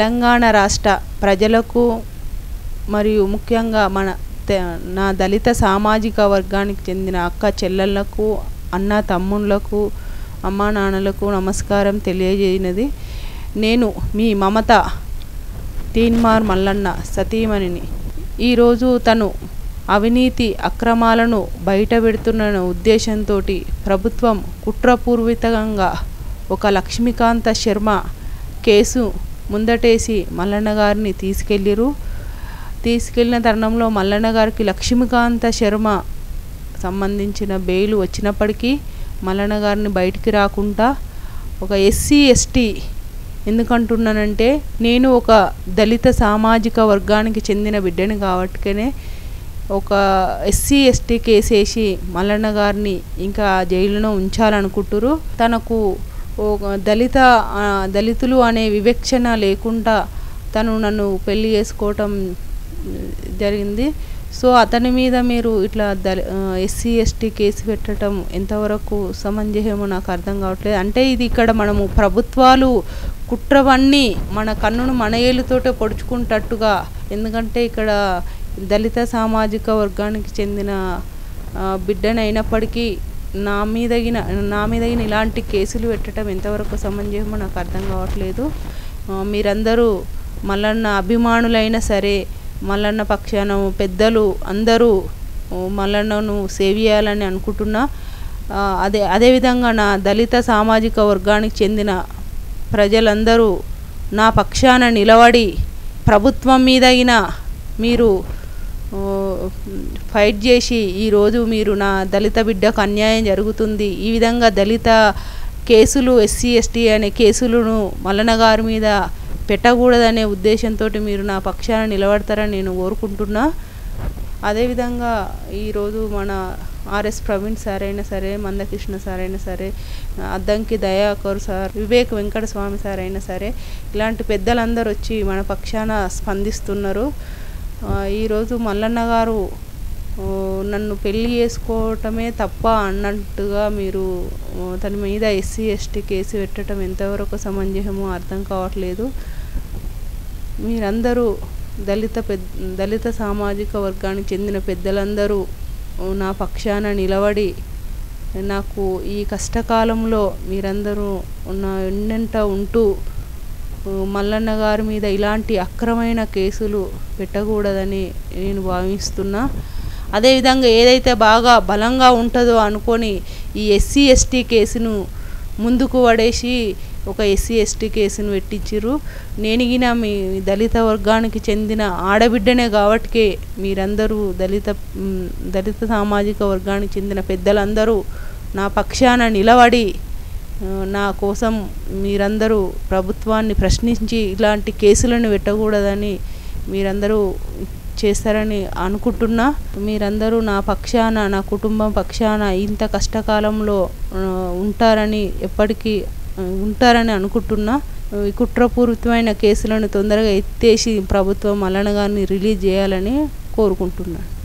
తెలంగాణ రాష్ట్ర ప్రజలకు మరియు ముఖ్యంగా మన తె- నా దళిత సామాజిక వర్గానికి చెందిన అక్క చెల్లెళ్ళకు అన్న తమ్ముళ్ళకు అమ్మా నాన్నలకు నమస్కారం తెలియజేయనది నేను మీ మమత తీన్మార్ మల్లన్న సతీమణిని ఈరోజు తను అవినీతి అక్రమాలను బయటపెడుతున్న ఉద్దేశంతో ప్రభుత్వం కుట్రపూర్వితంగా ఒక లక్ష్మీకాంత శర్మ కేసు ముందటేసి మల్లన్న గారిని తీసుకెళ్ళిరు తీసుకెళ్ళిన తరుణంలో మల్లన్న గారికి లక్ష్మీకాంత శర్మ సంబంధించిన బెయిల్ వచ్చినప్పటికీ మల్లన్న గారిని బయటికి రాకుండా ఒక ఎస్సీ ఎస్టీ ఎందుకంటున్నానంటే నేను ఒక దళిత సామాజిక వర్గానికి చెందిన బిడ్డని కాబట్టికనే ఒక ఎస్సీ ఎస్టీ కేసేసి మల్లన్న గారిని ఇంకా జైలులో ఉంచాలనుకుంటురు తనకు ఒక దళిత ఆ, దళితులు అనే వివక్షణ లేకుండా తను నన్ను పెళ్లి చేసుకోవటం జరిగింది సో అతని మీద మీరు ఇట్లా దళి ఎస్సీ ఎస్టీ కేసు పెట్టడం ఎంతవరకు సమంజసమో నాకు అర్థం కావట్లేదు అంటే ఇది ఇక్కడ మనము ప్రభుత్వాలు కుట్రవన్నీ మన కన్నును మన ఏలుతోటే పొడుచుకుంటట్టుగా ఎందుకంటే ఇక్కడ దళిత సామాజిక వర్గానికి చెందిన ఆ, బిడ్డనైనప్పటికీ నా మీదగిన నా మీదగిన ఇలాంటి కేసులు పెట్టడం ఎంతవరకు సమంజసమో నాకు అర్థం కావట్లేదు ఆ, మీరందరూ మల్లన్న అభిమానులైనా సరే మల్లన్న పక్షాన పెద్దలు అందరూ ఓ, మల్లన్నను సేవ్ చేయాలని అనుకుంటున్నా ఆ, అదే అదేవిధంగా నా దళిత సామాజిక వర్గానికి చెందిన ప్రజలందరూ నా పక్షాన నిలబడి ప్రభుత్వం మీదగిన మీరు ఓ, ఫైట్ చేసి ఈరోజు మీరు నా దళిత బిడ్డకు అన్యాయం జరుగుతుంది ఈ విధంగా దళిత కేసులు ఎస్సీ ఎస్టీ అనే కేసులను మల్లన్న గారి మీద పెట్టకూడదనే ఉద్దేశంతో మీరు నా పక్షాన నిలబడతారని నేను కోరుకుంటున్నా అదేవిధంగా ఈరోజు మన ఆర్ఎస్ ప్రవీణ్ సార్ అయినా సరే మందకృష్ణ సార్ అయినా సరే అద్దంకి దయాకర్ సార్ వివేక్ వెంకట స్వామి సార్ అయినా సరే ఇలాంటి పెద్దలందరూ వచ్చి మన పక్షాన స్పందిస్తున్నారు ఆ, ఈరోజు మల్లన్న గారు ఓ, నన్ను పెళ్లి చేసుకోవటమే తప్ప అన్నట్టుగా మీరు ఓ, తన మీద ఎస్సీ ఎస్టీ కేసు పెట్టడం ఎంతవరకు సమంజసమో అర్థం కావట్లేదు మీరందరూ దళిత పెద్ద దళిత సామాజిక వర్గానికి చెందిన పెద్దలందరూ ఓ, నా పక్షాన నిలబడి నాకు ఈ కష్టకాలంలో మీరందరూ నా ఎన్నెంట ఉంటూ ఓ, మల్లన్న గారి మీద ఇలాంటి అక్రమైన కేసులు పెట్టకూడదని నేను భావిస్తున్నా అదేవిధంగా ఏదైతే బాగా బలంగా ఉంటుందో అనుకొని ఈ ఎస్సీ ఎస్టీ కేసును ముందుకు పడేసి ఒక ఎస్సీ ఎస్టీ కేసును పెట్టించిర్రు నేను గిన మీ దళిత వర్గానికి చెందిన ఆడబిడ్డనే కాబట్టికే మీరందరూ దళిత మ్, దళిత సామాజిక వర్గానికి చెందిన పెద్దలందరూ నా పక్షాన నిలబడి ఆ, నా కోసం మీరందరూ ప్రభుత్వాన్ని ప్రశ్నించి ఇలాంటి కేసులను పెట్టకూడదని మీరందరూ చేస్తారని అనుకుంటున్నా మీరందరూ నా పక్షాన నా కుటుంబం పక్షాన ఇంత కష్టకాలంలో ఆ, ఉంటారని ఎప్పటికీ ఆ, ఉంటారని అనుకుంటున్నా ఈ కుట్రపూరితమైన కేసులను తొందరగా ఎత్తేసి ప్రభుత్వం మల్లన్న గారిని రిలీజ్ చేయాలని కోరుకుంటున్నాను